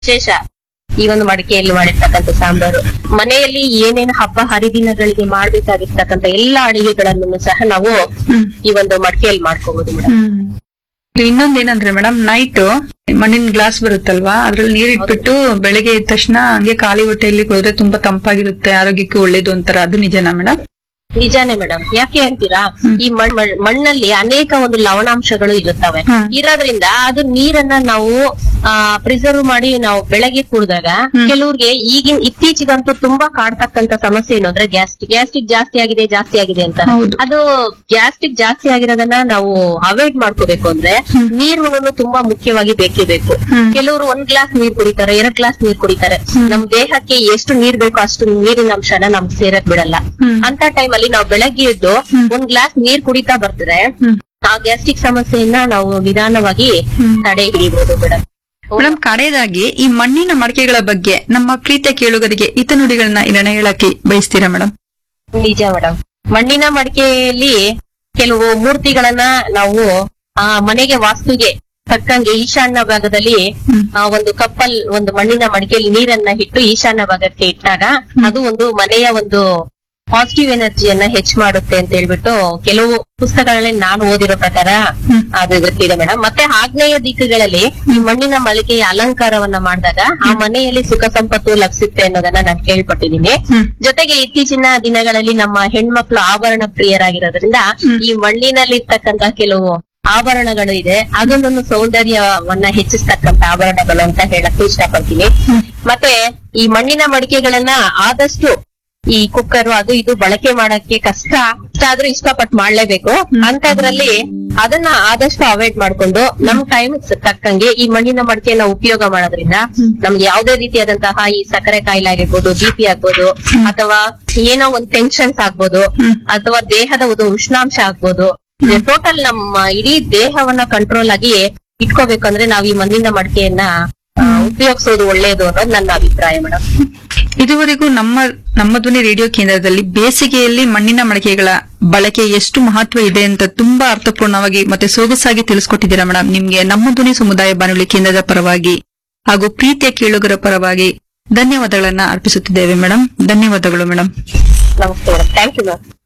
ವಿಶೇಷ ಈ ಒಂದು ಮಡಿಕೆಯಲ್ಲಿ ಮಾಡಿರ್ತಕ್ಕಂಥ ಸಾಂಬಾರು ಮನೆಯಲ್ಲಿ ಏನೇನು ಹಬ್ಬ ಹರಿದಿನಗಳಿಗೆ ಮಾಡ್ಬೇಕಾಗಿರ್ತಕ್ಕಂಥ ಎಲ್ಲಾ ಅಡಿಗೆಗಳನ್ನು ಸಹ ನಾವು ಹ್ಮ್ ಈ ಒಂದು ಮಡಿಕೆಯಲ್ಲಿ ಮಾಡ್ಕೋಬಹುದು ಮೇಡಮ್ ಹ್ಮ್ ಇನ್ನೊಂದೇನಂದ್ರೆ ಮೇಡಮ್ ನೈಟ್ ಮಣ್ಣಿನ ಗ್ಲಾಸ್ ಬರುತ್ತಲ್ವಾ ಅದ್ರಲ್ಲಿ ನೀರ್ ಇಟ್ಬಿಟ್ಟು ಬೆಳಗ್ಗೆ ಎದ್ದ ತಕ್ಷಣ ಹಂಗೆ ಖಾಲಿ ಹೊಟ್ಟೆಯಲ್ಲಿ ಹೋದ್ರೆ ತುಂಬಾ ತಂಪಾಗಿರುತ್ತೆ ಆರೋಗ್ಯಕ್ಕೆ ಒಳ್ಳೇದು ಅಂತಾರ ಅದು ನಿಜನಾ ಮೇಡಮ್ ನಿಜಾನೇ ಮೇಡಮ್ ಯಾಕೆ ಅಂತೀರಾ ಈ ಮಣ್- ಮಣ್- ಮಣ್ಣಲ್ಲಿ ಅನೇಕ ಒಂದು ಲವಣಾಂಶಗಳು ಇರುತ್ತವೆ ಹ್ಮ್. ಇರೋದ್ರಿಂದ ಅದು ನೀರನ್ನ ನಾವು ಪ್ರಿಸರ್ವ್ ಮಾಡಿ ನಾವು ಬೆಳಗ್ಗೆ ಕುಡಿದಾಗ ಕೆಲವ್ರಿಗೆ ಈಗಿನ ಇತ್ತೀಚಿಗಂತೂ ತುಂಬಾ ಕಾಡ್ತಕ್ಕಂತ ಸಮಸ್ಯೆ ಏನು ಅಂದ್ರೆ ಗ್ಯಾಸ್ಟ್ರಿಕ್ ಗ್ಯಾಸ್ಟ್ರಿಕ್ ಜಾಸ್ತಿ ಆಗಿದೆ ಜಾಸ್ತಿ ಆಗಿದೆ ಅಂತ ಹೌದು. ಅದು ಗ್ಯಾಸ್ಟ್ರಿಕ್ ಜಾಸ್ತಿ ಆಗಿರೋದನ್ನ ನಾವು ಅವಾಯ್ಡ್ ಮಾಡ್ಕೋಬೇಕು ಅಂದ್ರೆ ನೀರುಗಳನ್ನು ತುಂಬಾ ಮುಖ್ಯವಾಗಿ ಬೇಕೇ ಬೇಕು ಹ್ಮ್. ಕೆಲವರು ಒಂದ್ ಗ್ಲಾಸ್ ನೀರ್ ಕುಡಿತಾರೆ ಎರಡ್ ಗ್ಲಾಸ್ ನೀರ್ ಕುಡಿತಾರೆ ನಮ್ ದೇಹಕ್ಕೆ ಎಷ್ಟು ನೀರ್ ಬೇಕೋ ಅಷ್ಟು ನೀರಿನ ಅಂಶನ ನಮ್ಗೆ ಸೇರಕ್ ಬಿಡಲ್ಲ ಹ್ಮ್. ಅಂತ ಟೈಮ್ ಅಲ್ಲಿ ನಾವು ಬೆಳಗ್ಗೆ ಎದ್ದು ಒಂದ್ ಗ್ಲಾಸ್ ನೀರ್ ಕುಡಿತಾ ಬರ್ತಾರೆ ಹ್ಮ್. ಆ ಗ್ಯಾಸ್ಟ್ರಿಕ್ ಸಮಸ್ಯೆಯನ್ನ ನಾವು ನಿಧಾನವಾಗಿ ತಡೆ ಹಿಡಿಬಹುದು ಮೇಡಮ್ ಮೇಡಮ್ ಕಡೆಯದಾಗಿ ಈ ಮಣ್ಣಿನ ಮಡಿಕೆಗಳ ಬಗ್ಗೆ ನಮ್ಮ ಪ್ರೀತಿಯ ಕೇಳುಗರಿಗೆ ಹಿತನುಡಿಗಳನ್ನ ಇದನ್ನ ಹೇಳಕ್ಕೆ ಬಯಸ್ತೀರಾ ಮೇಡಮ್ ನಿಜ ಮೇಡಮ್ ಮಣ್ಣಿನ ಮಡಿಕೆಯಲ್ಲಿ ಕೆಲವು ಮೂರ್ತಿಗಳನ್ನ ನಾವು ಆ ಮನೆಗೆ ವಾಸ್ತುಗೆ ತಕ್ಕಂಗೆ ಈಶಾನ್ಯ ಭಾಗದಲ್ಲಿ ಆ ಒಂದು ಕಪ್ಪಲ್ ಒಂದು ಮಣ್ಣಿನ ಮಡಿಕೆಯಲ್ಲಿ ನೀರನ್ನ ಇಟ್ಟು ಈಶಾನ್ಯ ಭಾಗಕ್ಕೆ ಇಟ್ಟಾಗ ಅದು ಒಂದು ಮನೆಯ ಒಂದು ಪಾಸಿಟಿವ್ ಎನರ್ಜಿಯನ್ನ ಹೆಚ್ಚು ಮಾಡುತ್ತೆ ಅಂತ ಹೇಳ್ಬಿಟ್ಟು ಕೆಲವು ಪುಸ್ತಕಗಳಲ್ಲಿ ನಾನು ಓದಿರೋ ಪ್ರಕಾರ ಅದು ಗೊತ್ತಿದೆ ಮೇಡಮ್ ಮತ್ತೆ ಆಗ್ನೇಯ ದಿಕ್ಕುಗಳಲ್ಲಿ ಈ ಮಣ್ಣಿನ ಮಳಿಗೆಯ ಅಲಂಕಾರವನ್ನ ಮಾಡಿದಾಗ ಆ ಮನೆಯಲ್ಲಿ ಸುಖ ಸಂಪತ್ತು ಲಭಿಸುತ್ತೆ ಅನ್ನೋದನ್ನ ನಾನು ಕೇಳ್ಪಟ್ಟಿದ್ದೀನಿ ಹ್ಮ್. ಜೊತೆಗೆ ಇತ್ತೀಚಿನ ದಿನಗಳಲ್ಲಿ ನಮ್ಮ ಹೆಣ್ಮಕ್ಳು ಆಭರಣ ಪ್ರಿಯರಾಗಿರೋದ್ರಿಂದ ಈ ಮಣ್ಣಿನಲ್ಲಿ ಇರ್ತಕ್ಕಂತ ಕೆಲವು ಆಭರಣಗಳು ಇದೆ ಅದೊಂದೊಂದು ಸೌಂದರ್ಯವನ್ನ ಹೆಚ್ಚಿಸ್ತಕ್ಕಂತ ಆಭರಣಗಳು ಅಂತ ಹೇಳಕ್ ಇಷ್ಟಪಡ್ತೀನಿ ಮತ್ತೆ ಈ ಮಣ್ಣಿನ ಮಡಿಕೆಗಳನ್ನ ಆದಷ್ಟು ಈ ಕುಕ್ಕರ್ ಅದು ಇದು ಬಳಕೆ ಮಾಡಕ್ಕೆ ಕಷ್ಟ ಕಷ್ಟ ಆದ್ರೂ ಇಷ್ಟಪಟ್ಟು ಮಾಡ್ಲೇಬೇಕು ಅಂತದ್ರಲ್ಲಿ ಅದನ್ನ ಆದಷ್ಟು ಅವಾಯ್ಡ್ ಮಾಡ್ಕೊಂಡು ನಮ್ ಟೈಮ್ ತಕ್ಕಂಗೆ ಈ ಮಣ್ಣಿನ ಮಡಿಕೆಯನ್ನ ಉಪಯೋಗ ಮಾಡೋದ್ರಿಂದ ನಮ್ಗೆ ಯಾವುದೇ ರೀತಿಯಾದಂತಹ ಈ ಸಕ್ಕರೆ ಕಾಯಿಲೆ ಆಗಿರ್ಬೋದು ಬಿ ಪಿ ಆಗ್ಬೋದು ಅಥವಾ ಏನೋ ಒಂದ್ ಟೆನ್ಷನ್ಸ್ ಆಗ್ಬೋದು ಅಥವಾ ದೇಹದ ಒಂದು ಉಷ್ಣಾಂಶ ಆಗ್ಬೋದು ಟೋಟಲ್ ನಮ್ಮ ಇಡೀ ದೇಹವನ್ನ ಕಂಟ್ರೋಲ್ ಆಗಿ ಇಟ್ಕೋಬೇಕಂದ್ರೆ ನಾವ್ ಈ ಮಣ್ಣಿನ ಮಡಿಕೆಯನ್ನ ಆ, ಉಪಯೋಗಿಸೋದು ಒಳ್ಳೇದು ಅನ್ನೋದು ನನ್ನ ಅಭಿಪ್ರಾಯ ಮೇಡಮ್ ಇದುವರೆಗೂ ನಮ್ಮ ನಮ್ಮ ಧ್ವನಿ ರೇಡಿಯೋ ಕೇಂದ್ರದಲ್ಲಿ ಬೇಸಿಗೆಯಲ್ಲಿ ಮಣ್ಣಿನ ಮಡಿಕೆಗಳ ಬಳಕೆ ಎಷ್ಟು ಮಹತ್ವ ಇದೆ ಅಂತ ತುಂಬಾ ಅರ್ಥಪೂರ್ಣವಾಗಿ ಮತ್ತೆ ಸೊಗಸಾಗಿ ತಿಳಿಸ್ಕೊಟ್ಟಿದ್ದೀರಾ ಮೇಡಮ್ ನಿಮ್ಗೆ ನಮ್ಮ ಧ್ವನಿ ಸಮುದಾಯ ಬಾನುಲಿ ಕೇಂದ್ರದ ಪರವಾಗಿ ಹಾಗೂ ಪ್ರೀತಿಯ ಕೇಳುಗರ ಪರವಾಗಿ ಧನ್ಯವಾದಗಳನ್ನ ಅರ್ಪಿಸುತ್ತಿದ್ದೇವೆ ಮೇಡಮ್ ಧನ್ಯವಾದಗಳು ಮೇಡಮ್ ನಮಸ್ತೆ ಮೇಡಮ್ ಥ್ಯಾಂಕ್ ಯು ಮ್ಯಾಮ್